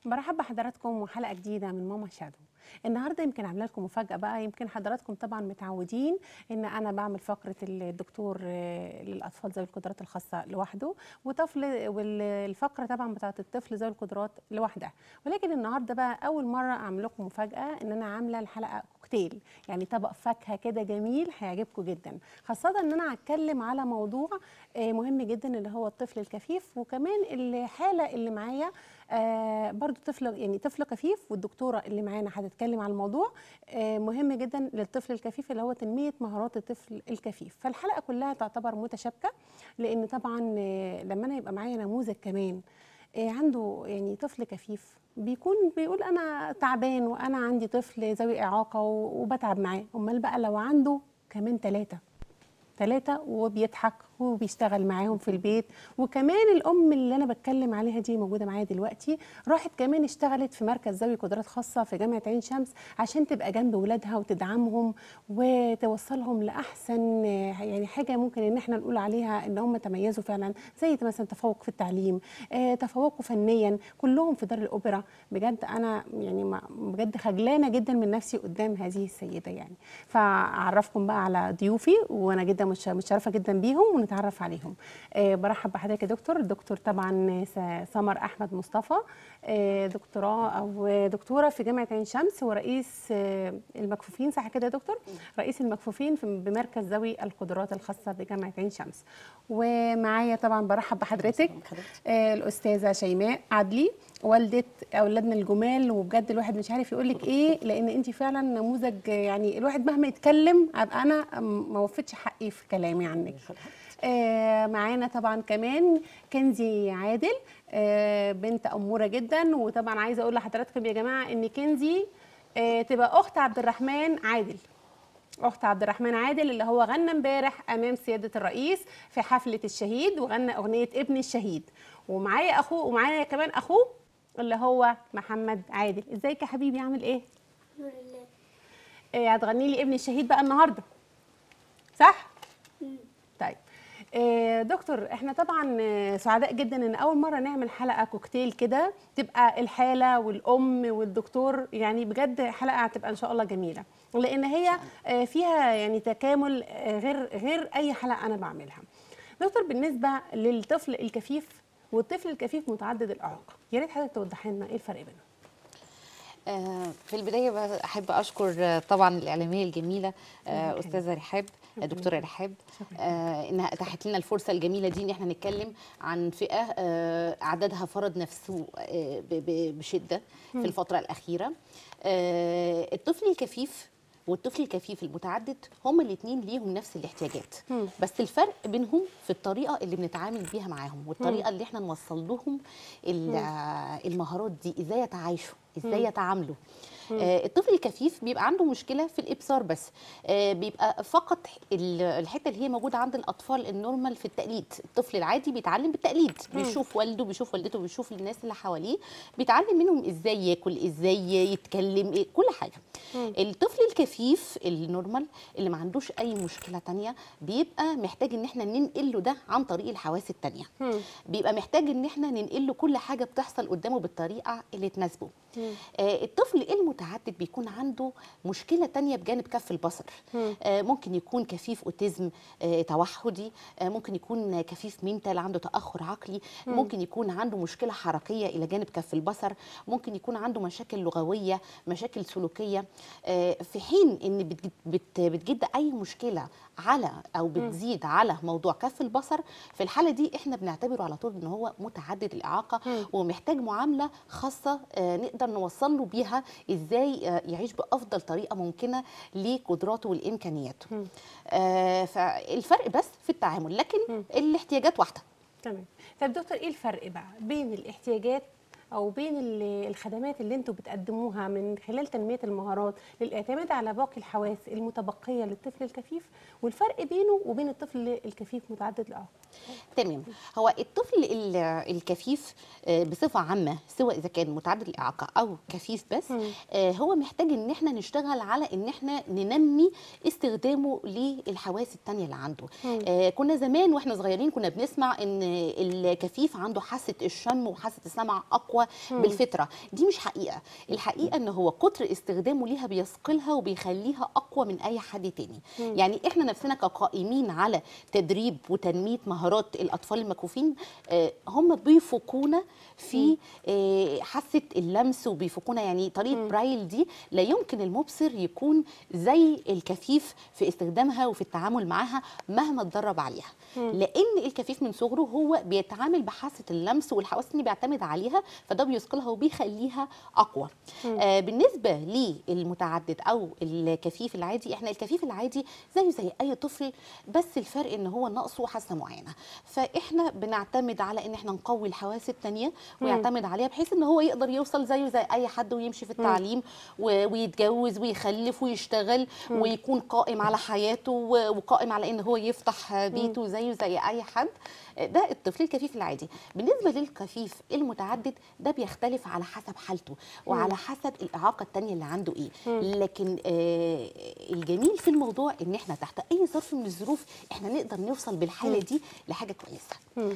مرحبا بحضراتكم وحلقه جديده من ماما شادو النهارده يمكن عامله لكم مفاجاه بقى يمكن حضراتكم طبعا متعودين ان انا بعمل فقره الدكتور آه، للاطفال ذوي القدرات الخاصه لوحده وطفل والفقره طبعا بتاعه الطفل ذوي القدرات لوحدها ولكن النهارده بقى اول مره اعمل لكم مفاجاه ان انا عامله الحلقه كوكتيل يعني طبق فاكهه كده جميل هيعجبكم جدا خاصه ان انا هتكلم على موضوع آه، مهم جدا اللي هو الطفل الكفيف وكمان الحاله اللي معايا آه برضو طفل يعني طفل كفيف والدكتوره اللي معانا هتتكلم عن الموضوع آه مهم جدا للطفل الكفيف اللي هو تنميه مهارات الطفل الكفيف فالحلقه كلها تعتبر متشابكه لان طبعا آه لما انا يبقى معايا نموذج كمان آه عنده يعني طفل كفيف بيكون بيقول انا تعبان وانا عندي طفل ذوي اعاقه و- وبتعب معاه امال بقى لو عنده كمان ثلاثه ثلاثة وبيضحك وبيشتغل معاهم في البيت وكمان الأم اللي أنا بتكلم عليها دي موجودة معايا دلوقتي راحت كمان اشتغلت في مركز ذوي قدرات خاصة في جامعة عين شمس عشان تبقى جنب ولادها وتدعمهم وتوصلهم لأحسن آه، يعني حاجة ممكن إن احنا نقول عليها إن هم تميزوا فعلا زي مثلا تفوق في التعليم آه، تفوقوا فنيا كلهم في دار الأوبرا بجد أنا يعني ما- بجد خجلانة جدا من نفسي قدام هذه السيدة يعني فأعرفكم بقى على ضيوفي وأنا جدا مش متشرفة جدا بيهم ونتعرف عليهم آه، برحب بحضرتك يا دكتور الدكتور طبعا س- سمر أحمد مصطفى آه، دكتوراه أو دكتورة في جامعة عين شمس ورئيس آه، المكفوفين صح كده يا دكتور رئيس المكفوفين في بمركز ذوي القدرات الخاصة بجامعة عين شمس ومعايا طبعا برحب بحضرتك آه، الأستاذة شيماء عدلي والدة أولادنا الجمال وبجد الواحد مش عارف يقول لك إيه لأن أنت فعلا نموذج يعني الواحد مهما يتكلم أبقى أنا ما وفيتش حقي في كلامي عنك آه، معانا طبعا كمان كنزي عادل آه، بنت أمورة جدا وطبعا عايزة أقول لحضراتكم يا جماعة إن كنزي آه، تبقى أخت عبد الرحمن عادل اخت عبد الرحمن عادل اللي هو غنى امبارح امام سياده الرئيس في حفله الشهيد وغنى اغنيه ابن الشهيد ومعايا اخوه ومعايا كمان اخوه اللي هو محمد عادل ازيك يا حبيبي عامل ايه الحمد لله إيه هتغني لي ابن الشهيد بقى النهارده صح طيب إيه دكتور احنا طبعا آه، سعداء جدا ان اول مره نعمل حلقه كوكتيل كده تبقى الحاله والام والدكتور يعني بجد حلقه هتبقى ان شاء الله جميله لان هي آه، فيها يعني تكامل آه، غير غير اي حلقه انا بعملها دكتور بالنسبه للطفل الكفيف والطفل الكفيف متعدد الاعاقه يا ريت حضرتك توضح لنا ايه الفرق بينهم آه، في البداية بقى أحب أشكر آه، طبعا الإعلامية الجميلة آه، أستاذة رحاب آه، دكتورة رحاب آه، إنها أتاحت لنا الفرصة الجميلة دي إن إحنا نتكلم عن فئة آه، عددها فرض نفسه آه، ب- ب- بشدة في الفترة الأخيرة آه، الطفل الكفيف والطفل الكفيف المتعدد هما الاثنين ليهم نفس الاحتياجات مم. بس الفرق بينهم في الطريقه اللي بنتعامل بيها معاهم والطريقه اللي احنا نوصل لهم ال- المهارات دي ازاي يتعايشوا ازاي يتعاملوا آه الطفل الكفيف بيبقى عنده مشكله في الابصار بس آه بيبقى فقط ال- الحته اللي هي موجوده عند الاطفال النورمال في التقليد الطفل العادي بيتعلم بالتقليد بيشوف والده بيشوف والدته بيشوف الناس اللي حواليه بيتعلم منهم ازاي ياكل ازاي يتكلم إيه كل حاجه الطفل الكفيف النورمال اللي ما عندوش اي مشكله تانية بيبقى محتاج ان احنا ننقل له ده عن طريق الحواس التانية بيبقى محتاج ان احنا ننقل له كل حاجه بتحصل قدامه بالطريقه اللي تناسبه آه الطفل المتعدد بيكون عنده مشكله تانية بجانب كف البصر آه ممكن يكون كفيف اوتيزم آه توحدي آه ممكن يكون كفيف منتال عنده تاخر عقلي ممكن يكون عنده مشكله حركيه الى جانب كف البصر ممكن يكون عنده مشاكل لغويه مشاكل سلوكيه آه في حين ان بتجد, بت بتجد اي مشكله على او بتزيد على موضوع كف البصر في الحاله دي احنا بنعتبره على طول ان هو متعدد الاعاقه ومحتاج معامله خاصه آه، نقدر نوصل له بيها ازاي آه، يعيش بافضل طريقه ممكنه لقدراته والامكانيات آه، فالفرق بس في التعامل لكن الاحتياجات واحده تمام طب دكتور ايه الفرق بقى بين الاحتياجات او بين ال- الخدمات اللي انتوا بتقدموها من خلال تنميه المهارات للاعتماد على باقي الحواس المتبقيه للطفل الكفيف والفرق بينه وبين الطفل الكفيف متعدد الاعاقه تمام هو الطفل ال- الكفيف آه، بصفه عامه سواء اذا كان متعدد الاعاقه او كفيف بس آه، هو محتاج ان احنا نشتغل على ان احنا ننمي استخدامه للحواس التانية اللي عنده آه، كنا زمان واحنا صغيرين كنا بنسمع ان الكفيف عنده حاسه الشم وحاسه السمع اقوى اقوى بالفطره دي مش حقيقه الحقيقه ان هو كتر استخدامه ليها بيثقلها وبيخليها اقوى من اي حد تاني يعني احنا نفسنا كقائمين على تدريب وتنميه مهارات الاطفال المكفوفين آه، هم بيفوقونا في آه، حاسه اللمس وبيفوقونا يعني طريقه برايل دي لا يمكن المبصر يكون زي الكفيف في استخدامها وفي التعامل معاها مهما اتدرب عليها لان الكفيف من صغره هو بيتعامل بحاسه اللمس والحواس اللي بيعتمد عليها فده بيثقلها وبيخليها اقوى آه بالنسبه للمتعدد او الكفيف العادي احنا الكفيف العادي زيه زي اي طفل بس الفرق ان هو ناقصه حاسه معينه فاحنا بنعتمد على ان احنا نقوي الحواس التانية ويعتمد عليها بحيث ان هو يقدر يوصل زيه زي اي حد ويمشي في التعليم و- ويتجوز ويخلف ويشتغل ويكون قائم على حياته و- وقائم على ان هو يفتح بيته زيه زي اي حد ده الطفل الكفيف العادي بالنسبه للكفيف المتعدد ده بيختلف على حسب حالته وعلى حسب الاعاقه التانية اللي عنده ايه لكن آه الجميل في الموضوع ان احنا تحت اي ظرف من الظروف احنا نقدر نوصل بالحاله دي لحاجه كويسه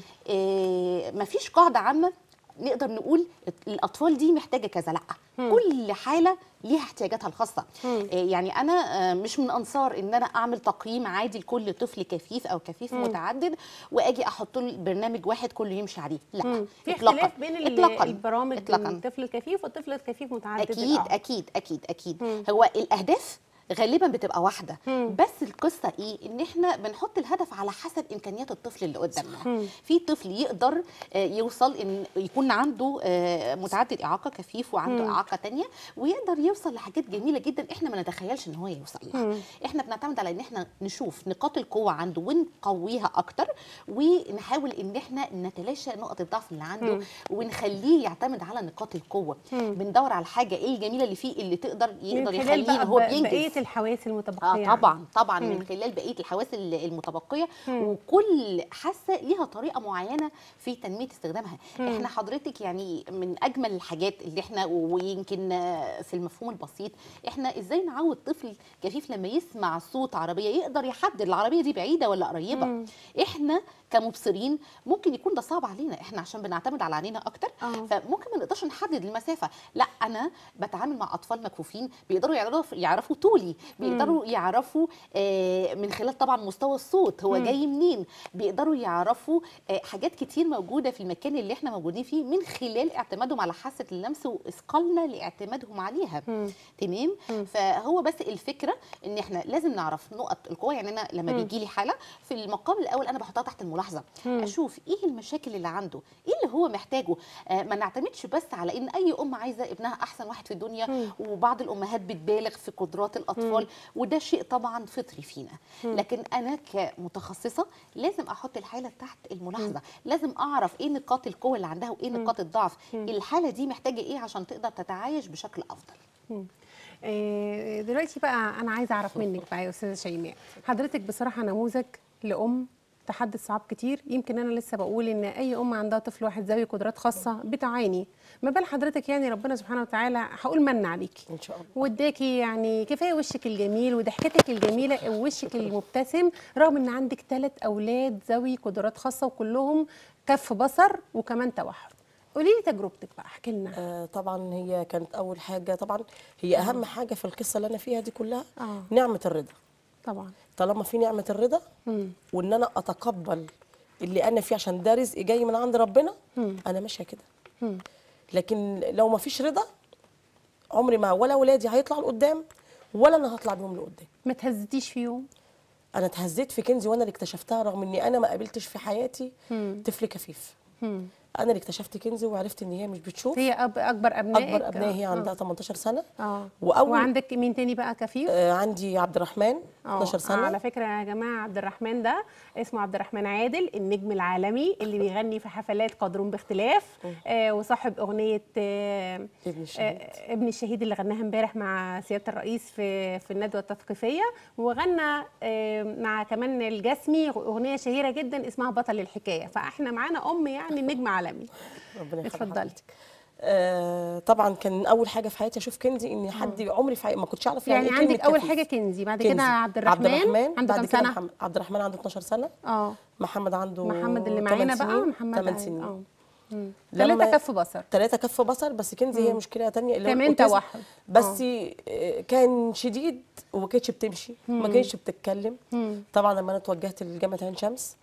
آه مفيش قاعده عامه نقدر نقول الاطفال دي محتاجه كذا لا كل حاله ليها احتياجاتها الخاصه آه، يعني انا آه، مش من انصار ان انا اعمل تقييم عادي لكل طفل كفيف او كفيف متعدد واجي احط له برنامج واحد كله يمشي عليه لا مم. في إطلاقاً. اختلاف بين ال- إطلاقاً. البرامج إطلاقاً. الطفل الكفيف والطفل الكفيف متعدد اكيد الأعاقة. اكيد اكيد اكيد هو الاهداف غالبا بتبقى واحده بس القصه ايه ان احنا بنحط الهدف على حسب امكانيات الطفل اللي قدامنا في طفل يقدر آه، يوصل ان يكون عنده آه، متعدد اعاقه كفيف وعنده اعاقه تانية ويقدر يوصل لحاجات جميله جدا احنا ما نتخيلش ان هو يوصل لها احنا بنعتمد على ان احنا نشوف نقاط القوه عنده ونقويها اكتر ونحاول ان احنا نتلاشى نقط الضعف اللي عنده ونخليه يعتمد على نقاط القوه بندور على الحاجه ايه الجميله اللي فيه اللي تقدر يقدر من خلال يخليه بقى إن هو ب- بينجز بقيه الحواس المتبقيه اه يعني. طبعا طبعا من خلال بقيه الحواس ال- المتبقيه وكل حاسه ليها طريقه معينه في تنميه استخدامها احنا حضرتك يعني من اجمل الحاجات اللي احنا ويمكن آه، في المفهوم البسيط احنا ازاي نعود طفل كفيف لما يسمع صوت عربيه يقدر يحدد العربيه دي بعيده ولا قريبه احنا كمبصرين ممكن يكون ده صعب علينا احنا عشان بنعتمد على عينينا اكتر آه. فممكن ما نقدرش نحدد المسافه لا انا بتعامل مع اطفال مكفوفين بيقدروا يعرفوا يعرفوا طولي بيقدروا يعرفوا آه، من خلال طبعا مستوى الصوت هو جاي منين بيقدروا يعرفوا آه، حاجات كتير موجوده في المكان اللي احنا موجودين فيه من خلال اعتمادهم على حاسه اللمس واثقالنا لاعتمادهم عليها تمام فهو بس الفكره ان احنا لازم نعرف نقط القوه يعني انا لما بيجي لي حاله في المقام الاول انا بحطها تحت الملاحظه اشوف ايه المشاكل اللي عنده ايه اللي هو محتاجه آه ما نعتمدش بس على ان اي ام عايزه ابنها احسن واحد في الدنيا وبعض الامهات بتبالغ في قدرات الاطفال وده شيء طبعا فطري فينا لكن انا كمتخصصه لازم احط الحاله تحت الملاحظه لازم اعرف ايه نقاط القوه اللي عندها وايه نقاط الضعف الحاله دي محتاجه ايه عشان تقدر تتعايش بشكل افضل مم. آه، دلوقتي بقى انا عايزه اعرف منك بقى يا استاذه شيماء حضرتك بصراحه نموذج لام تحدي صعب كتير يمكن انا لسه بقول ان اي ام عندها طفل واحد ذوي قدرات خاصه بتعاني ما بال حضرتك يعني ربنا سبحانه وتعالى هقول من عليكي ان شاء الله واداكي يعني كفايه وشك الجميل وضحكتك الجميله ووشك المبتسم رغم ان عندك ثلاث اولاد ذوي قدرات خاصه وكلهم كف بصر وكمان توحد قولي لي تجربتك بقى احكي لنا آه طبعا هي كانت اول حاجه طبعا هي اهم حاجه في القصه اللي انا فيها دي كلها آه. نعمه الرضا طبعا طالما في نعمه الرضا وان انا اتقبل اللي انا فيه عشان ده رزق جاي من عند ربنا انا ماشيه كده لكن لو ما فيش رضا عمري ما ولا ولادي هيطلعوا لقدام ولا انا هطلع بيهم لقدام ما تهزتيش في يوم انا اتهزيت في كنزي وانا اللي اكتشفتها رغم اني انا ما قابلتش في حياتي طفل كفيف انا اللي اكتشفت كنزي وعرفت ان هي مش بتشوف هي أب اكبر ابنائك اكبر ابنائي هي عندها 18 سنه اه واول وعندك مين تاني بقى كفيف آه عندي عبد الرحمن آه، 12 سنه على فكره يا جماعه عبد الرحمن ده اسمه عبد الرحمن عادل النجم العالمي اللي بيغني في حفلات قدرون باختلاف آه وصاحب اغنيه آه ابن الشهيد. آه ابن الشهيد اللي غناها امبارح مع سياده الرئيس في في الندوه التثقيفيه وغنى آه مع كمان الجسمي اغنيه شهيره جدا اسمها بطل الحكايه فاحنا معانا ام يعني نجم عالمي ربنا يخلي اتفضلي. حضرتك. آه طبعا كان اول حاجه في حياتي اشوف كنزي ان حد عمري في حياتي ما كنتش اعرف يعني, يعني إيه عندك كلمة اول كفيف. حاجه كنزي بعد كنزي. كده عبد الرحمن, عبد الرحمن عنده بعد كام كده سنه محمد عبد الرحمن عنده 12 سنه اه محمد عنده محمد اللي 8 معانا بقى سنين، محمد 8 عايز- سنين اه لما- ثلاثة كف بصر ثلاثة كف بصر بس كنزي هي مشكلة تانية اللي هو كمان الأوتيزم. توحد. بس آه، كان شديد وما كانتش بتمشي ما كانتش بتتكلم طبعا لما انا اتوجهت لجامعة عين شمس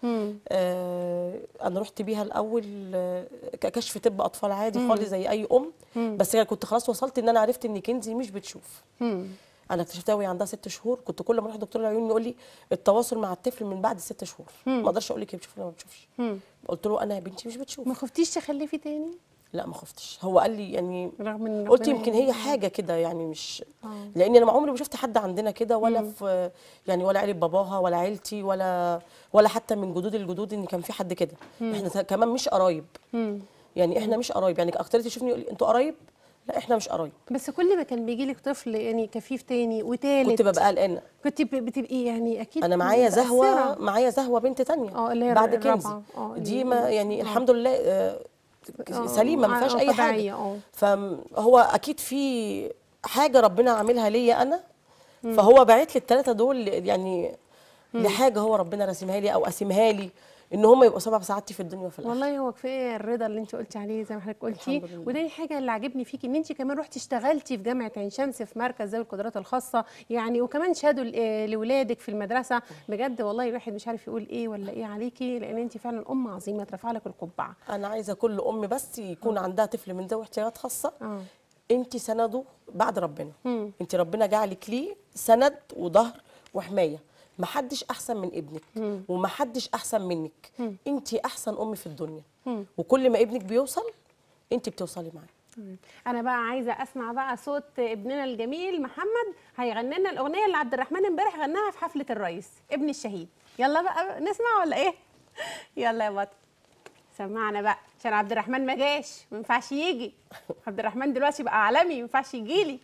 آه انا رحت بيها الاول آه، ككشف طب اطفال عادي خالص زي اي ام بس أنا كنت خلاص وصلت ان انا عرفت ان كنزي مش بتشوف انا اكتشفتها وهي عندها ست شهور كنت كل ما اروح دكتور العيون يقول لي التواصل مع الطفل من بعد ست شهور ما اقدرش اقول لك هي بتشوف ولا ما بتشوفش قلت له انا يا بنتي مش بتشوف ما خفتيش تخلفي تاني لا ما خفتش هو قال لي يعني رغم ان قلت ربنا يمكن يعني- هي حاجه كده يعني مش لان انا ما عمري ما شفت حد عندنا كده ولا في يعني ولا عيله باباها ولا عيلتي ولا ولا حتى من جدود الجدود ان كان في حد كده احنا ت- كمان مش قرايب يعني احنا مش قرايب يعني اكتريتي يشوفني يقول لي انتوا قرايب لا احنا مش قرايب بس كل ما كان بيجي لك طفل يعني كفيف تاني وتالت كنت ببقى قلقانه كنت ب- بتبقي يعني اكيد انا معايا متأثرة. زهوه معايا زهوه بنت تانية اه، اللي هي بعد الرابعة. كنزي اه، دي اللي- ما يعني اه. الحمد لله آه، اه، سليمه ما اه، فيهاش اه، اي طبيعية، حاجه اه. فهو اكيد في حاجه ربنا عاملها ليا انا فهو باعت لي الثلاثه دول يعني لحاجه هو ربنا راسمها لي او قاسمها لي ان هم يبقوا سبب سعادتي في الدنيا وفي الاخره والله هو كفايه الرضا اللي انت قلتي عليه زي ما حضرتك قلتي الحمد لله. وده الحاجه اللي عجبني فيكي ان انت كمان رحتي اشتغلتي في جامعه عين شمس في مركز ذوي القدرات الخاصه يعني وكمان شهدوا ل- لاولادك في المدرسه بجد والله الواحد مش عارف يقول ايه ولا ايه عليكي لان انت فعلا ام عظيمه ترفع لك القبعه انا عايزه كل ام بس يكون عندها طفل من ذوي احتياجات خاصه اه انت سنده بعد ربنا انت ربنا جعلك ليه سند وظهر وحمايه محدش احسن من ابنك ومحدش احسن منك انت احسن ام في الدنيا وكل ما ابنك بيوصل انت بتوصلي معاه تمام. انا بقى عايزه اسمع بقى صوت ابننا الجميل محمد هيغني لنا الاغنيه اللي عبد الرحمن امبارح غناها في حفله الرئيس ابن الشهيد يلا بقى نسمع ولا ايه يلا يا بطل سمعنا بقى عشان عبد الرحمن ما جاش ما ينفعش يجي عبد الرحمن دلوقتي بقى عالمي ما ينفعش يجي لي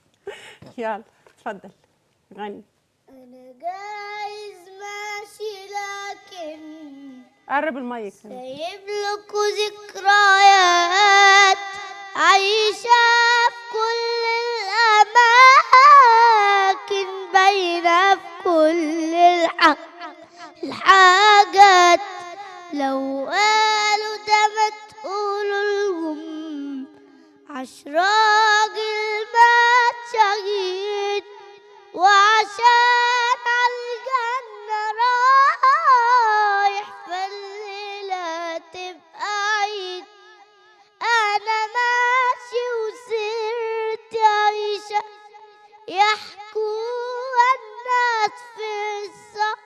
يلا اتفضل غني أنا جايز ماشي لكن قرب المايك سايب لكوا ذكريات عايشة في كل الأماكن باينة في كل الح... الحاجات لو قالوا ده ما تقولوا لهم عش راجل مات شهيد وعشان عالجنة رايح فالليلة تبقى عيد أنا ماشي وسرت عيشة يحكوا الناس في الصح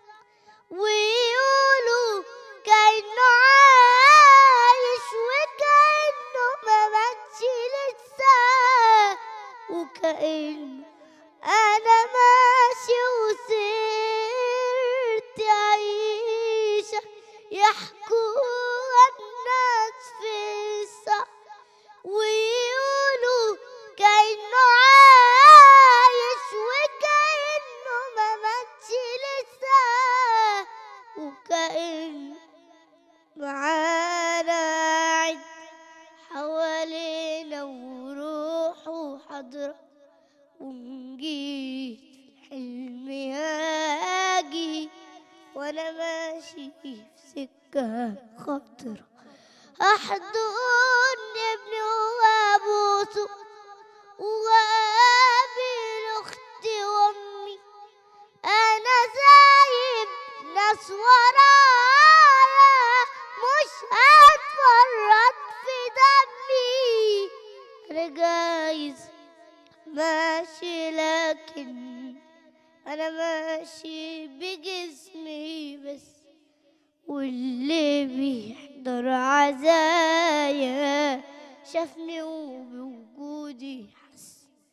ويقولوا كأنه عايش وكأنه ما ماتش لسه وكأنه أنا ماشي وسرت عيشة يحكوا الناس في الصح ويقولوا كأنه عايش وكأنه ما ماتش لسه وكأنه معانا عد حوالينا وروحه حضرة ونجيت في الحلم هاجي وانا ماشي في سكة خطرة احضن ابني وابوسه وقابل اختي وامي انا سايب ناس ورايا مش هتفرط في دمي انا جايز ماشي لكن انا ماشي بجسمي بس واللي بيحضر عزايا شافني وبوجودي حس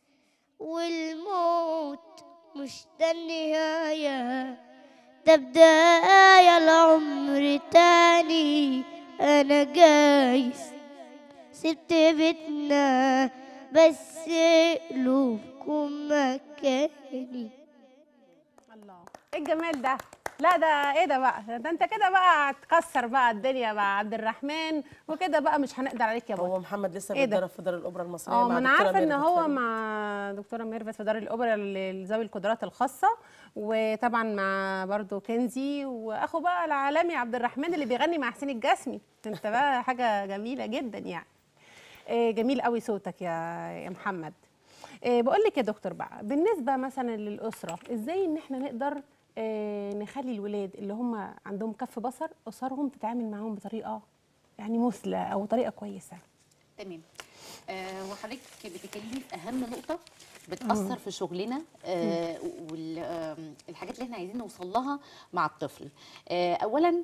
والموت مش ده النهاية ده بداية لعمر تاني أنا جايز سبت بيتنا بس قلوبكم مكاني الله ايه الجمال ده لا ده ايه ده بقى ده انت كده بقى هتكسر بقى الدنيا مع عبد الرحمن وكده بقى مش هنقدر عليك يا بابا هو محمد لسه إيه ده؟ بيتدرب في دار الاوبرا المصريه اه مع ما انا دكتورة عارفه ان ميرفت هو فريد. مع دكتوره ميرفت في دار الاوبرا لذوي القدرات الخاصه وطبعا مع برضو كنزي واخو بقى العالمي عبد الرحمن اللي بيغني مع حسين الجسمي انت بقى حاجه جميله جدا يعني آه، جميل قوي صوتك يا يا محمد آه، بقول لك يا دكتور بقى بالنسبه مثلا للاسره ازاي ان احنا نقدر آه، نخلي الولاد اللي هم عندهم كف بصر اسرهم تتعامل معاهم بطريقه يعني مثلى او طريقه كويسه تمام آه وحضرتك بتتكلمي في اهم نقطه بتاثر في شغلنا آه والحاجات اللي احنا عايزين نوصل لها مع الطفل آه اولا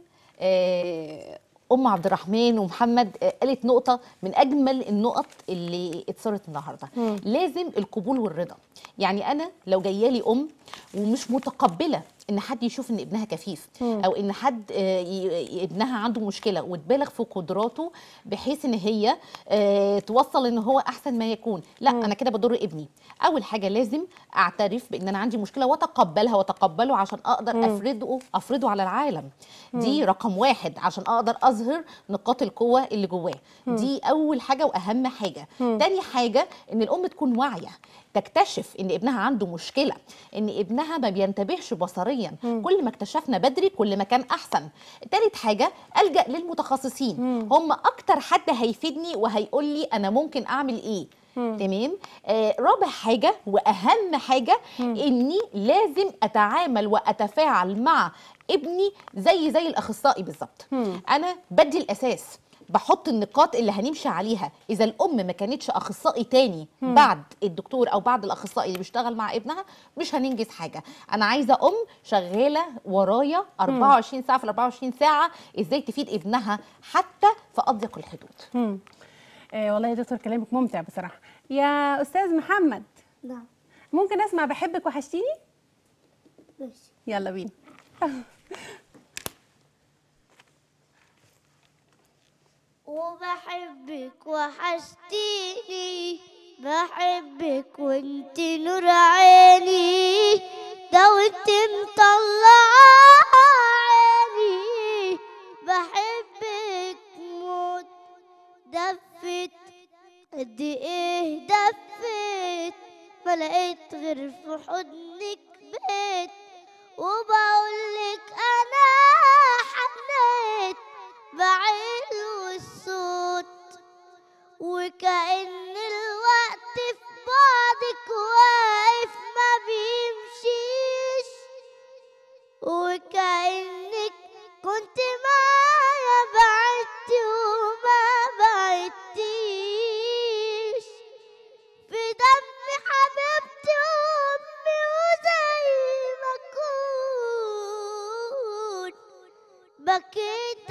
آه ام عبد الرحمن ومحمد آه، قالت نقطه من اجمل النقط اللي اتصرت النهارده لازم القبول والرضا يعني انا لو جايه لي ام ومش متقبله ان حد يشوف ان ابنها كفيف او ان حد آه، ي- ي- ابنها عنده مشكله وتبالغ في قدراته بحيث ان هي آه، توصل ان هو احسن ما يكون لا انا كده بضر ابني اول حاجه لازم اعترف بان انا عندي مشكله واتقبلها واتقبله عشان اقدر افرضه افرضه على العالم دي رقم واحد عشان اقدر اظهر نقاط القوه اللي جواه دي اول حاجه واهم حاجه تاني حاجه ان الام تكون واعيه تكتشف ان ابنها عنده مشكله ان ابنها ما بينتبهش بصريا كل ما اكتشفنا بدري كل ما كان احسن تالت حاجه الجا للمتخصصين هم اكتر حد هيفيدني وهيقول لي انا ممكن اعمل ايه تمام آه رابع حاجه واهم حاجه اني لازم اتعامل واتفاعل مع ابني زي زي الاخصائي بالظبط انا بدي الاساس بحط النقاط اللي هنمشي عليها اذا الام ما كانتش اخصائي تاني بعد الدكتور او بعد الاخصائي اللي بيشتغل مع ابنها مش هننجز حاجه انا عايزه ام شغاله ورايا 24 ساعه في ال 24 ساعه ازاي تفيد ابنها حتى في اضيق الحدود مم. آه والله يا دكتور كلامك ممتع بصراحه يا استاذ محمد نعم ممكن اسمع بحبك وحشتيني ماشي يلا بينا وبحبك وحشتيني بحبك وانت نور عيني ده وانت مطلعة عيني بحبك موت دفت قد ايه دفت ما لقيت غير في حضنك بيت وبقولك انا حنيت بعلو الصوت وكأن الوقت في بعدك واقف ما بيمشيش وكأنك كنت معايا بعدت وما بعدتيش في دمي حبيبتي وامي وزي ما اكون بكيت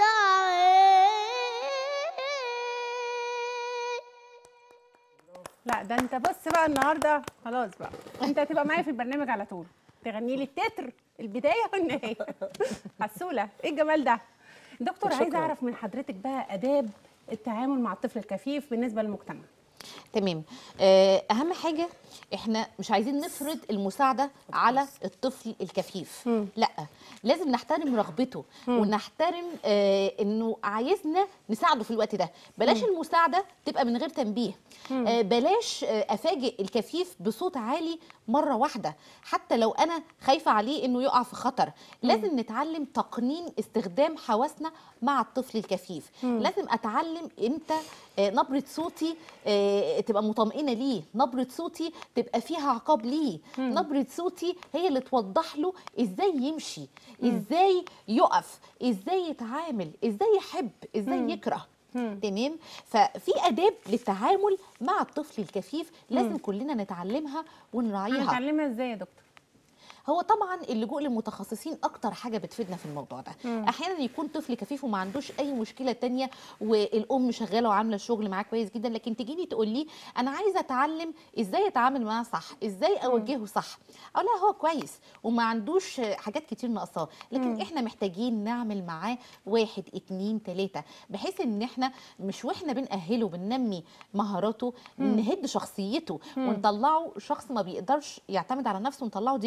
عليك لا ده انت بص بقى النهارده خلاص بقى انت هتبقى معايا في البرنامج على طول تغني لي التتر البدايه والنهايه عسوله ايه الجمال ده دكتور عايزه شكراً. اعرف من حضرتك بقى اداب التعامل مع الطفل الكفيف بالنسبه للمجتمع تمام آه، اهم حاجه احنا مش عايزين نفرض المساعده على الطفل الكفيف لا لازم نحترم رغبته ونحترم آه انه عايزنا نساعده في الوقت ده بلاش المساعده تبقى من غير تنبيه آه بلاش آه افاجئ الكفيف بصوت عالي مره واحده حتى لو انا خايفه عليه انه يقع في خطر لازم نتعلم تقنين استخدام حواسنا مع الطفل الكفيف لازم اتعلم امتى آه، نبره صوتي آه، تبقى مطمئنه ليه نبره صوتي تبقى فيها عقاب ليه نبره صوتي هي اللي توضح له ازاي يمشي ازاي يقف ازاي يتعامل ازاي يحب ازاي يكره تمام ففي اداب للتعامل مع الطفل الكفيف لازم كلنا نتعلمها ونراعيها هنتعلمها ازاي يا دكتور هو طبعا اللجوء للمتخصصين اكتر حاجه بتفيدنا في الموضوع ده احيانا يكون طفل كفيف وما عندوش اي مشكله تانية والام شغاله وعامله الشغل معاه كويس جدا لكن تجيني تقول لي انا عايزه اتعلم ازاي اتعامل معاه صح ازاي اوجهه صح اقول لها هو كويس وما عندوش حاجات كتير ناقصاه لكن احنا محتاجين نعمل معاه واحد اتنين تلاته بحيث ان احنا مش واحنا بنأهله بننمي مهاراته نهد شخصيته ونطلعه شخص ما بيقدرش يعتمد على نفسه ونطلعه ديبندنت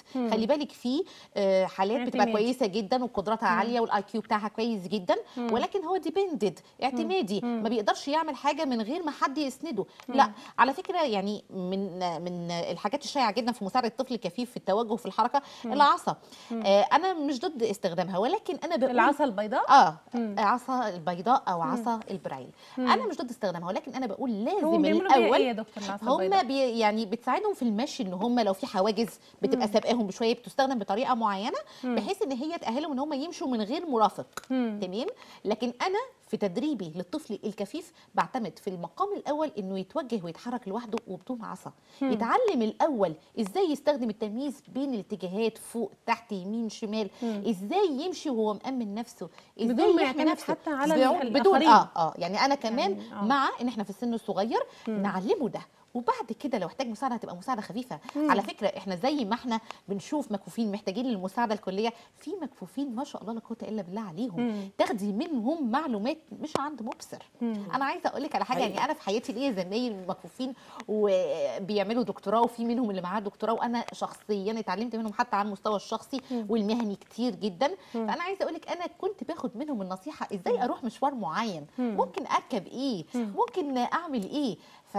خلي بالك في آه، حالات بتبقى اعتمادي. كويسه جدا وقدراتها عاليه والاي كيو بتاعها كويس جدا ولكن هو ديبندد اعتمادي ما بيقدرش يعمل حاجه من غير ما حد يسنده لا على فكره يعني من من الحاجات الشائعه جدا في مساعده الطفل الكفيف في التوجه في الحركه العصا آه انا مش ضد استخدامها ولكن انا بقول العصا البيضاء اه عصا البيضاء او عصا البرايل انا مش ضد استخدامها ولكن انا بقول هم لازم بيعملوا بيها الاول ايه يا دكتور العصا هم البيضاء بي يعني بتساعدهم في المشي ان هم لو في حواجز بتبقى سابقاهم بشويه بتستخدم بطريقه معينه بحيث ان هي تاهلهم ان هم يمشوا من غير مرافق تمام لكن انا في تدريبي للطفل الكفيف بعتمد في المقام الاول انه يتوجه ويتحرك لوحده وبدون عصا يتعلم الاول ازاي يستخدم التمييز بين الاتجاهات فوق تحت يمين شمال ازاي يمشي وهو مامن نفسه ازاي بدون ما يحمي يعتمد نفسه حتى على بدون- ال- بدون الآخرين. اه اه يعني انا كمان يعني آه. مع ان احنا في السن الصغير نعلمه ده وبعد كده لو احتاج مساعده هتبقى مساعده خفيفه على فكره احنا زي ما احنا بنشوف مكفوفين محتاجين للمساعده الكليه في مكفوفين ما شاء الله لا قوه الا بالله عليهم تاخدي منهم معلومات مش عند مبصر انا عايزه اقول لك على حاجه يعني انا في حياتي ليا زمايل مكفوفين وبيعملوا دكتوراه وفي منهم اللي معاه دكتوراه وانا شخصيا اتعلمت منهم حتى على المستوى الشخصي والمهني كتير جدا فانا عايزه اقول لك انا كنت باخد منهم النصيحه ازاي اروح مشوار معين ممكن اركب ايه ممكن اعمل ايه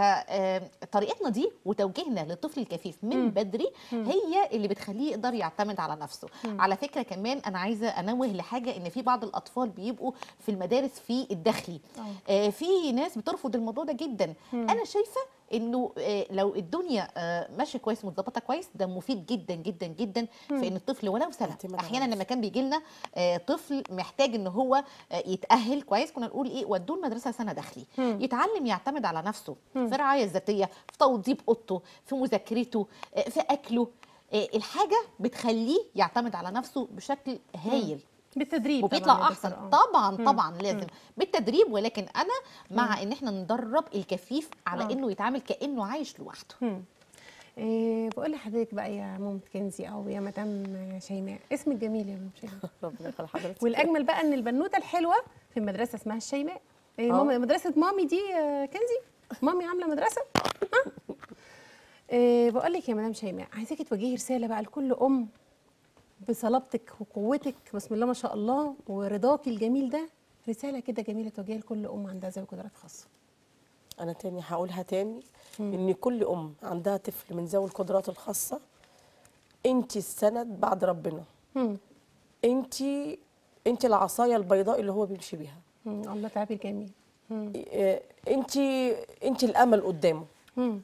فطريقتنا دي وتوجيهنا للطفل الكفيف من بدري هي اللي بتخليه يقدر يعتمد على نفسه على فكره كمان انا عايزه انوه لحاجه ان في بعض الاطفال بيبقوا في المدارس في الداخلي آه، في ناس بترفض الموضوع ده جدا انا شايفه انه آه، لو الدنيا آه، ماشيه كويس متظبطه كويس ده مفيد جدا جدا جدا في ان الطفل ولو سنه اعتماد على احيانا نفسه. لما كان بيجي لنا آه، طفل محتاج ان هو آه، يتاهل كويس كنا نقول ايه ودوه المدرسه سنه داخلي يتعلم يعتمد على نفسه في الرعايه الذاتيه في توضيب اوضته في مذاكرته آه، في اكله آه، الحاجه بتخليه يعتمد على نفسه بشكل هايل بالتدريب وبيطلع طبعاً يا احسن دكتور، آه. طبعا طبعا لازم بالتدريب ولكن انا مع ان احنا ندرب الكفيف على آه. انه يتعامل كانه عايش لوحده إيه بقول لحضرتك بقى يا ماما كنزي او يا مدام شيماء اسمك جميل يا مام شيماء ربنا يخلي حضرتك والاجمل بقى ان البنوته الحلوه في مدرسه اسمها الشيماء إيه آه. ماما مدرسه مامي دي آه، كنزي مامي عامله مدرسه ها إيه بقول لك يا مدام شيماء عايزاكي توجهي رساله بقى لكل ام بصلابتك وقوتك بسم الله ما شاء الله ورضاكي الجميل ده رساله كده جميله توجهيها لكل ام عندها ذوي قدرات خاصه انا تاني هقولها تاني ان كل ام عندها طفل من ذوي القدرات الخاصه انت السند بعد ربنا مم. انت انت العصايه البيضاء اللي هو بيمشي بيها مم. الله تعبير جميل مم. انت انت الامل قدامه مم.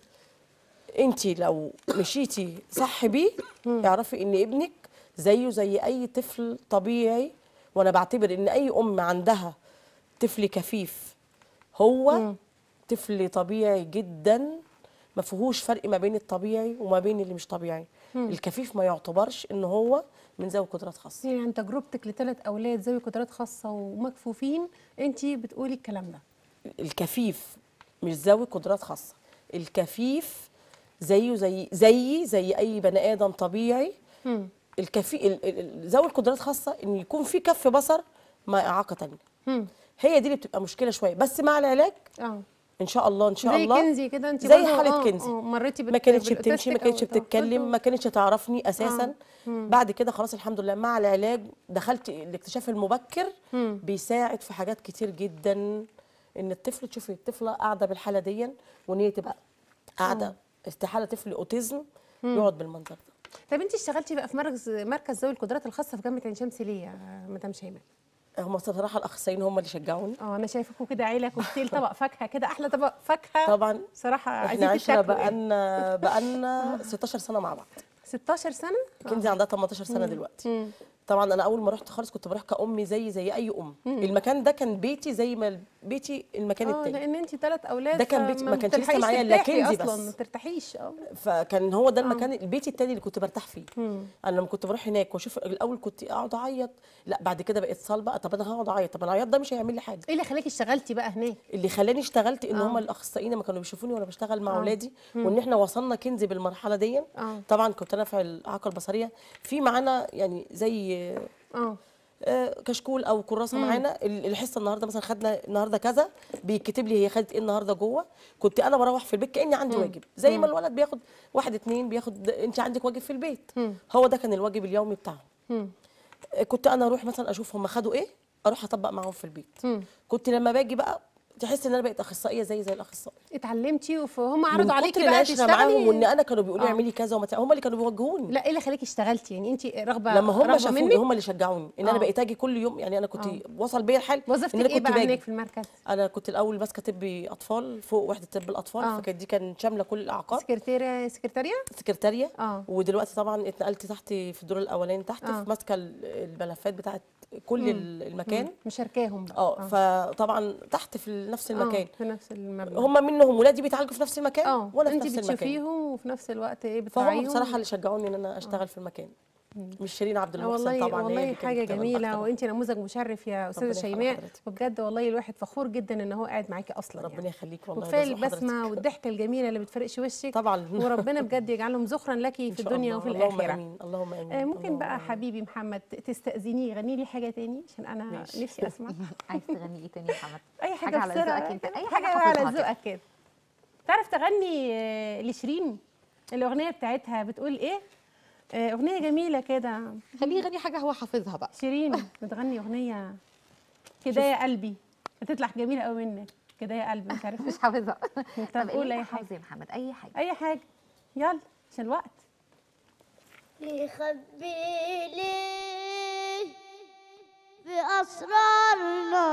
انت لو مشيتي صح بيه اعرفي ان ابنك زيه زي اي طفل طبيعي وانا بعتبر ان اي ام عندها طفل كفيف هو طفل طبيعي جدا ما فيهوش فرق ما بين الطبيعي وما بين اللي مش طبيعي الكفيف ما يعتبرش ان هو من ذوي قدرات خاصه يعني عن تجربتك لثلاث اولاد ذوي قدرات خاصه ومكفوفين انت بتقولي الكلام ده الكفيف مش ذوي قدرات خاصه الكفيف زيه زي زيي زي اي بني ادم طبيعي الكفي ال- ال- ال- ذوي القدرات خاصه ان يكون في كف بصر مع اعاقه تانية هي دي اللي بتبقى مشكله شويه بس مع العلاج اه ان شاء الله ان شاء زي الله كنزي كده انت زي برضو حاله آه، كنزي آه، مريتي بت- ما كانتش بتمشي ما بالأوتيستيك كانتش أو التوحد بتتكلم ما كانتش تعرفني اساسا بعد كده خلاص الحمد لله مع العلاج دخلت الاكتشاف المبكر بيساعد في حاجات كتير جدا ان الطفل تشوفي الطفله قاعده بالحاله دي وان هي تبقى قاعده استحاله طفل اوتيزم يقعد بالمنظر ده طب انت اشتغلتي بقى في مركز مركز ذوي القدرات الخاصه في جامعه عين شمس ليه يا مدام شيماء هم بصراحه الاخصائيين هم اللي شجعوني اه انا شايفاكم كده عيله كوكتيل طبق فاكهه كده احلى طبق فاكهه طبعا صراحه احنا عايزين عشنا تتاكلوا يعني. بقالنا بقالنا 16 سنه مع بعض 16 سنه كنزي عندها 18 سنه دلوقتي طبعا انا اول ما رحت خالص كنت بروح كامي زي زي اي ام المكان ده كان بيتي زي ما بيتي المكان اه التاني لان انت ثلاث اولاد ده كان فما بيتي- ما كانش لسه بتلحقيش معايا إلا ترتاحي كنزي اصلا بس. ما ترتاحيش اه فكان هو ده المكان البيت التاني اللي كنت برتاح فيه انا لما كنت بروح هناك واشوف الاول كنت اقعد اعيط لا بعد كده بقيت صلبه طب انا هقعد اعيط طب العياط ده مش هيعمل لي حاجه ايه اللي خلاكي اشتغلتي بقى هناك اللي خلاني اشتغلت ان آه. هم الاخصائيين لما كانوا بيشوفوني وانا بشتغل مع اولادي وان احنا وصلنا كنزي بالمرحله دي آه. طبعا كنت انا في الاعاقه البصريه في معانا يعني زي اه آه، كشكول او كراسه معانا ال- الحصه النهارده مثلا خدنا النهارده كذا بيكتب لي هي خدت ايه النهارده جوه كنت انا بروح في البيت كاني عندي واجب زي ما الولد بياخد واحد اتنين بياخد انت عندك واجب في البيت هو ده كان الواجب اليومي بتاعهم مم. كنت انا اروح مثلا اشوف هم خدوا ايه اروح اطبق معاهم في البيت كنت لما باجي بقى تحس ان انا بقيت اخصائيه زي زي الاخصائي اتعلمتي وهم من عرضوا عليكي كتر بقى العشره معاهم وان تشتغلي انا كانوا بيقولوا آه. لي اعملي كذا وما هم اللي كانوا بيوجهوني لا ايه اللي خليكي اشتغلتي يعني انت رغبه لما هم رغبة شافوني منك هم اللي شجعوني ان آه. انا بقيت اجي كل يوم يعني انا كنت وصل بيا الحال وظيفتك ان انا ايه كنت بقى باجي هناك في المركز انا كنت الاول ماسكه طب اطفال فوق وحده طب الاطفال آه. فكانت دي كانت شامله كل الاعاقات سكرتيريا سكرتاريه سكرتاريه اه ودلوقتي طبعا اتنقلت تحت في الدور الاولاني تحت آه. في ماسكه ال- الملفات بتاعت كل ال- المكان مشاركاهم بقى. اه فطبعا تحت في نفس المكان آه، في نفس المبنى هم منهم ولادي بيتعالجوا في نفس المكان اه وانا في انت نفس المكان بتشوفيهم وفي نفس الوقت ايه فهم بتراعيهم بصراحه اللي شجعوني ان انا اشتغل في المكان مش شيرين عبد آه المحسن والله طبعا هي والله اللي كانت حاجه بتعمل جميله أكتر. وانت نموذج مشرف يا استاذه ربنا يخلي شيماء حضرتك. وبجد والله الواحد فخور جدا ان هو قاعد معاكي اصلا ربنا يعني. يخليك والله وكفايه ده ذوق البسمه حضرتك. والضحكه الجميله اللي بتفرقش وشك طبعا وربنا بجد يجعلهم ذخرا لك إن في شاء الدنيا الله. وفي اللهم الاخره امين اللهم امين آه، ممكن اللهم بقى آمين. حبيبي محمد تستأذنيه غني لي حاجة تاني عشان أنا ماشي. نفسي أسمع عايز تغني ايه تاني يا محمد أي حاجة, على بسرعة ذوقك انت اي حاجة حاجه على حافظها كده. ذوقك كده تعرف تغني آه، لشيرين الأغنية بتاعتها بتقول إيه؟ آه، أغنية جميلة كده خليه يغني حاجه هو حافظها بقى شيرين بتغني أغنية كده يا قلبي بتطلع جميلة قوي منك كده يا قلبي مش عارفة مش حافظها انت طب قول قول أي اي حاجة حاجه يا محمد اي حاجه أي حاجة يلا عشان الوقت يخبي ليه في أسرارنا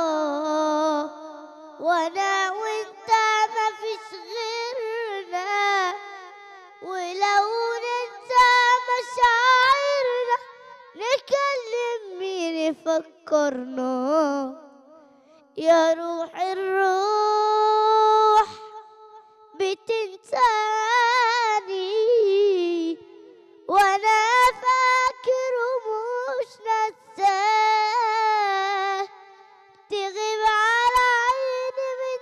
وأنا وأنت ما فيش غيرنا ولو ننسى مشاعرنا نكلم مين يفكرنا يا روح الروح بتنساني وانا فاكر ومش نساه تغيب على عيني من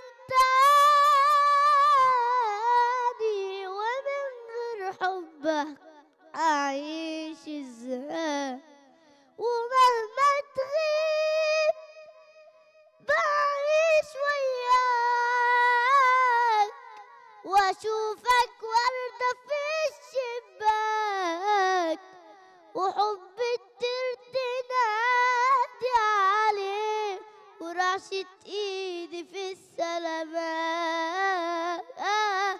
تاني ومن غير حبك اعيش ازاي ومهما تغيب بعيش وياك واشوفك وردة في الشباك وحب الترد نادي عليه ورعشة ايدي في السلامات آه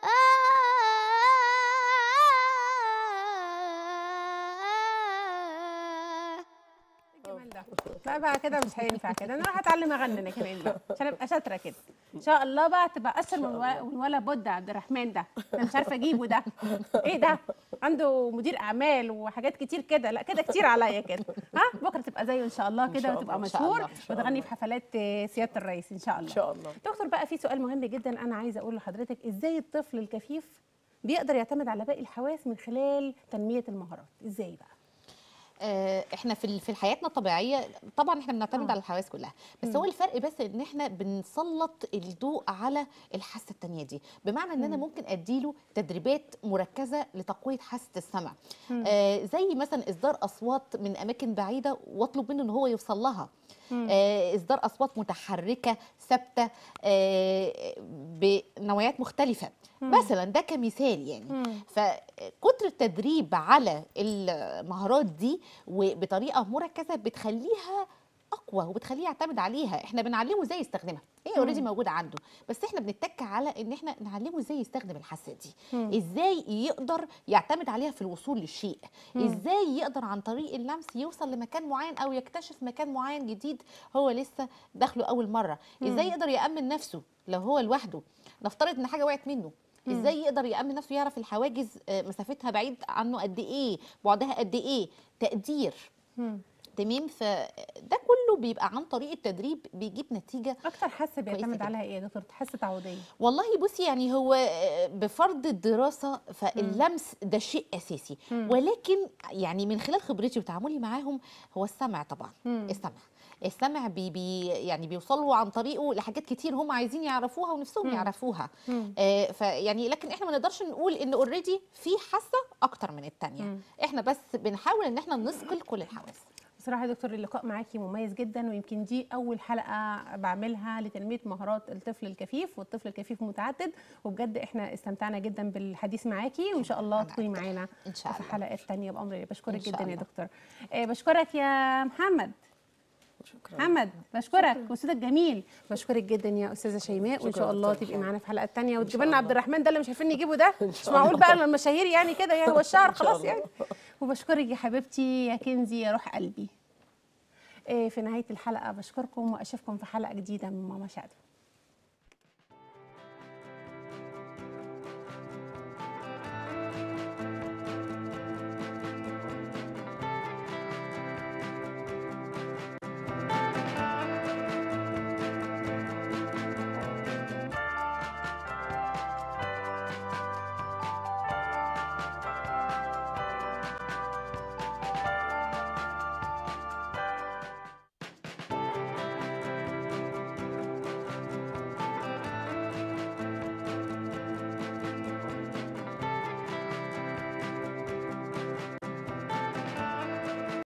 آه الجمال ده لا بقى كده مش هينفع كده انا راح اتعلم اغني انا كمان بقى عشان ابقى شاطره كده ان شاء الله بقى تبقى اشطر من الو- من ولا بد عبد الرحمن ده انا مش عارفه اجيبه ده ايه ده عنده مدير اعمال وحاجات كتير كده لا كده كتير عليا كده ها بكره تبقى زيه ان شاء الله إن كده شاء وتبقى الله، إن شاء مشهور الله، إن شاء وتغني الله. في حفلات آه، سياده الرئيس ان شاء الله ان شاء الله دكتور بقى في سؤال مهم جدا انا عايزه اقوله لحضرتك ازاي الطفل الكفيف بيقدر يعتمد على باقي الحواس من خلال تنميه المهارات ازاي بقى آه، احنا في ال- في حياتنا الطبيعيه طبعا احنا بنعتمد آه. على الحواس كلها بس هو الفرق بس ان احنا بنسلط الضوء على الحاسه التانية دي بمعنى ان انا ممكن اديله تدريبات مركزه لتقويه حاسه السمع آه زي مثلا اصدار اصوات من اماكن بعيده واطلب منه ان هو يوصل لها آه اصدار اصوات متحركه ثابته آه بنوعيات مختلفه مثلا ده كمثال يعني فكتر التدريب على المهارات دي وبطريقه مركزه بتخليها اقوى وبتخليه يعتمد عليها احنا بنعلمه ازاي يستخدمها هي اوريدي موجوده عنده بس احنا بنتك على ان احنا نعلمه ازاي يستخدم الحاسه دي ازاي يقدر يعتمد عليها في الوصول للشيء ازاي يقدر عن طريق اللمس يوصل لمكان معين او يكتشف مكان معين جديد هو لسه داخله اول مره ازاي يقدر يامن نفسه لو هو لوحده نفترض ان حاجه وقعت منه ازاي يقدر يامن نفسه يعرف الحواجز آه، مسافتها بعيد عنه قد ايه بعدها قد ايه تقدير تمام فده كله بيبقى عن طريق التدريب بيجيب نتيجه اكتر حاسه بيعتمد جدا. عليها ايه يا دكتور حاسه تعوديه والله بصي يعني هو آه، بفرض الدراسه فاللمس ده شيء اساسي ولكن يعني من خلال خبرتي وتعاملي معاهم هو السمع طبعا السمع السمع بي بي يعني بيوصلوا عن طريقه لحاجات كتير هم عايزين يعرفوها ونفسهم يعرفوها آه فيعني لكن احنا ما نقدرش نقول ان اوريدي في حاسه اكتر من التانية احنا بس بنحاول ان احنا نثقل كل الحواس بصراحه يا دكتور اللقاء معاكي مميز جدا ويمكن دي اول حلقه بعملها لتنميه مهارات الطفل الكفيف والطفل الكفيف متعدد وبجد احنا استمتعنا جدا بالحديث معاكي وان شاء الله أنا تكوني أكتر. معانا إن شاء في الله. حلقات تانية بامر الله بشكرك إن شاء جدا يا الله. دكتور آه، بشكرك يا محمد شكرا محمد بشكرك وصوتك جميل بشكرك جدا يا استاذه شيماء وان شكرا شاء الله دكتور تبقي خالد. معانا في حلقات تانية وتجيب شاء لنا الله. عبد الرحمن ده اللي مش عارفين نجيبه ده إن مش شاء معقول الله. بقى المشاهير يعني كده يعني هو الشهر إن شاء خلاص الله. يعني وبشكرك يا حبيبتي يا كنزي يا روح قلبي إيه، في نهايه الحلقه بشكركم واشوفكم في حلقه جديده من ماما شادو